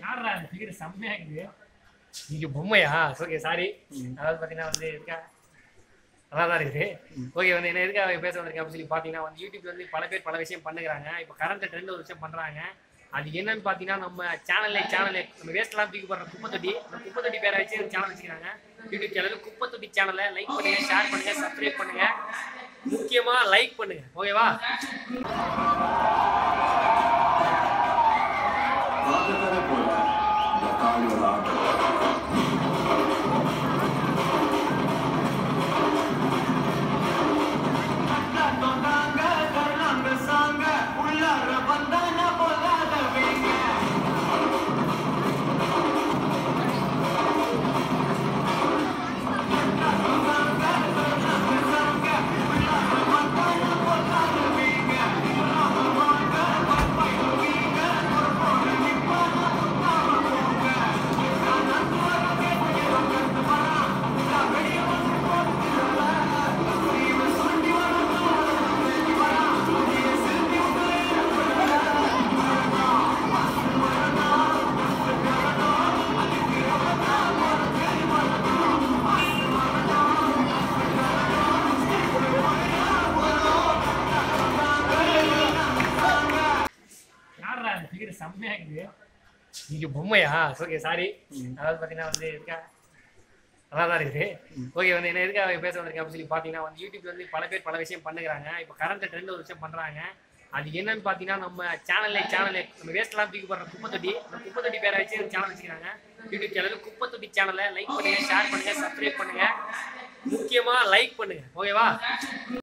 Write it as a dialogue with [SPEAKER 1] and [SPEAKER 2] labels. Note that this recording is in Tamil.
[SPEAKER 1] யாரா அந்த ஃபிகர் செம்மையா இருக்குது நீங்க பொம்மையா ஓகே சாரி அதாவது பார்த்தீங்கன்னா வந்து இருக்கா நல்லா தான் இருக்குது ஓகே வந்து என்ன எதுக்காக பேச வந்திருக்கேன் அப்படின்னு சொல்லி பார்த்தீங்கன்னா வந்து யூடியூப்ல வந்து பல பேர் பல விஷயம் பண்ணுறாங்க இப்போ கரண்ட் ட்ரெண்ட் ஒரு விஷயம் பண்ணுறாங்க அது என்னன்னு பார்த்தீங்கன்னா நம்ம சேனல்ல சேனல் நம்ம வேஸ்ட்லாம் தூக்கி போடுற குப்பை தொட்டி அந்த குப்பை தொட்டி பேரை வச்சு சேனல் வச்சுக்கிறாங்க யூடியூப் சேனல் குப்பை தொட்டி சேனலை லைக் பண்ணுங்க ஷேர் பண்ணுங்க சப்ஸ்கிரைப் பண்ணுங்க முக்கியமா லைக் பண்ணுங்க ஓகேவா
[SPEAKER 2] ராஜதர போல இந்த காளியோட ஆட்டம்
[SPEAKER 1] யாரா அந்த ஃபிகர் செம்மையா இருக்குது நீங்க பொம்மையா ஓகே சாரி அதாவது பார்த்தீங்கன்னா வந்து இருக்கா நல்லா தான் இருக்குது ஓகே வந்து என்ன எதுக்காக பேச வந்திருக்கேன் அப்படின்னு சொல்லி பார்த்தீங்கன்னா வந்து யூடியூப்ல வந்து பல பேர் பல விஷயம் பண்ணுறாங்க இப்போ கரண்ட் ட்ரெண்ட் ஒரு விஷயம் பண்ணுறாங்க அது என்னன்னு பார்த்தீங்கன்னா நம்ம சேனல்ல சேனல் நம்ம வேஸ்ட்லாம் தூக்கி போடுற குப்பை தொட்டி அந்த குப்பை தொட்டி பேரை வச்சு சேனல் வச்சுக்கிறாங்க யூடியூப் சேனல் குப்பை தொட்டி சேனலை லைக் பண்ணுங்க ஷேர் பண்ணுங்க சப்ஸ்கிரைப் பண்ணுங்க முக்கியமா லைக் பண்ணுங்க ஓகேவா